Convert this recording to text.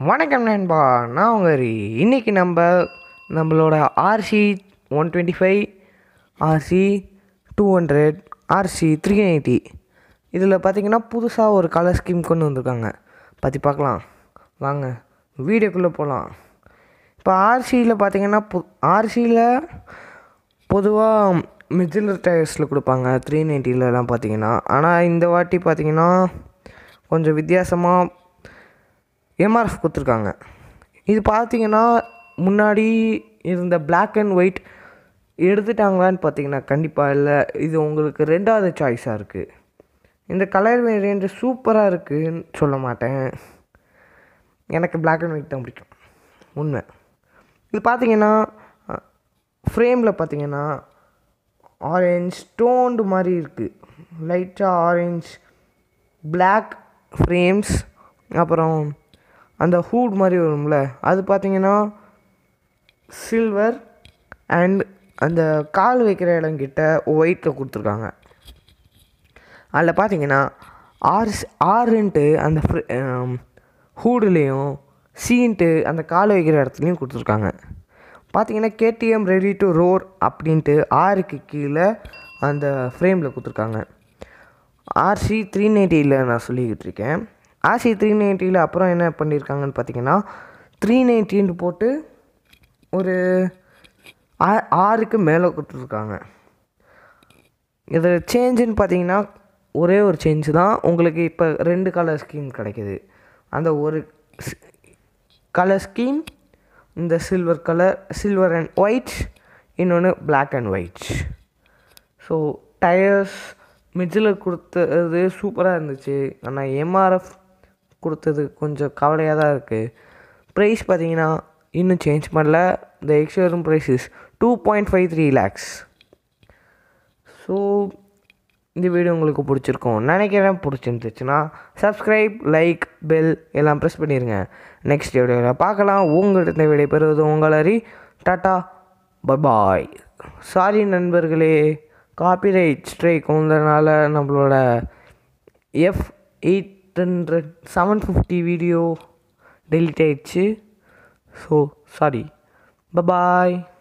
வணக்கம் நண்பா நான் உங்க ஹரி இன்னைக்கு நம்ம நம்மளோட RC one twenty five RC two hundred RC three eighty இதில் பார்த்தீங்கன்னா புதுசாக ஒரு கலர் ஸ்கீம் கொண்டு வந்திருக்காங்க பற்றி பார்க்கலாம் வாங்க வீடியோக்குள்ளே போகலாம் இப்போ ஆர்சியில் பார்த்தீங்கன்னா பு ஆர்சியில் பொதுவாக மிடில் டயர்ஸில் கொடுப்பாங்க த்ரீ நைன்ட்டிலலாம் பார்த்தீங்கன்னா ஆனால் இந்த வாட்டி பார்த்தீங்கன்னா கொஞ்சம் வித்தியாசமாக எம்ஆர்எஃப் கொடுத்துருக்காங்க இது பார்த்தீங்கன்னா முன்னாடி இருந்த Black அண்ட் ஒயிட் எடுத்துட்டாங்களான்னு பார்த்தீங்கன்னா கண்டிப்பாக இல்லை இது உங்களுக்கு ரெண்டாவது சாய்ஸாக இருக்குது இந்த கலர் வேரியண்ட் சூப்பராக இருக்குன்னு சொல்ல மாட்டேன் எனக்கு Black அண்ட் ஒயிட் தான் பிடிக்கும் உண்மை இது பார்த்தீங்கன்னா ஃப்ரேமில் பார்த்தீங்கன்னா ஆரஞ்ச் ஸ்டோன்டு மாதிரி இருக்குது லைட்டாக ஆரஞ்ச் Black ஃப்ரேம்ஸ் அப்புறம் அந்த ஹூட் மாதிரி வரும்ல அது பார்த்தீங்கன்னா சில்வர் அண்ட் அந்த கால் வைக்கிற இடம் கிட்ட ஒயிட்டில் கொடுத்துருக்காங்க அதில் பார்த்தீங்கன்னா ஆர் ஆறுன்ட்டு அந்த ஹூடுலேயும் சீன்ட்டு அந்த கால் வைக்கிற இடத்துலையும் கொடுத்துருக்காங்க பார்த்தீங்கன்னா கேடிஎம் ரெடி டு ரோர் அப்படின்ட்டு ஆறுக்கு கீழே அந்த ஃப்ரேமில் கொடுத்துருக்காங்க ஆர்சி த்ரீ நைன்ட்டியில் நான் சொல்லிக்கிட்டு இருக்கேன் ஆர்சி த்ரீ நைன்ட்டியில் அப்புறம் என்ன பண்ணியிருக்காங்கன்னு பார்த்தீங்கன்னா த்ரீ நைன்ட்டின்னு போட்டு ஒரு ஆ- ஆறுக்கு மேலே கொடுத்துருக்காங்க இதில் சேஞ்சுன்னு பார்த்தீங்கன்னா ஒரே ஒரு சேஞ்சு தான் உங்களுக்கு இப்போ ரெண்டு கலர் ஸ்கீம் கிடைக்குது அந்த ஒரு கலர் ஸ்கீம் இந்த silver colour silver and white இன்னொன்று Black and white so tyres மிட்ஜில் கொடுத்தது சூப்பராக இருந்துச்சு ஆனால் எம்ஆர்எஃப் கொடுத்தது கொஞ்சம் கவலையாக தான் இருக்குது ப்ரைஸ் பார்த்தீங்கன்னா இன்னும் சேஞ்ச் பண்ணல the ex showroom price is two point five three lakhs so இந்த வீடியோ உங்களுக்கு பிடிச்சிருக்கும் நினைக்கிறேன் பிடிச்சிருந்துச்சுன்னா சப்ஸ்கிரைப் லைக் பெல் எல்லாம் ப்ரெஸ் பண்ணிடுங்க நெக்ஸ்ட் வீடியோவில் பார்க்கலாம் உங்கள்கிட்ட விடை பெறுவது உங்கள் ஹரி டாட்டா பபாய் சாரி நண்பர்களே காப்பிரைட் ஸ்ட்ரைக் வந்ததுனால நம்மளோட F eight hundred seven fifty video delete ஆயிடுச்சு ஸோ சாரி பபாய்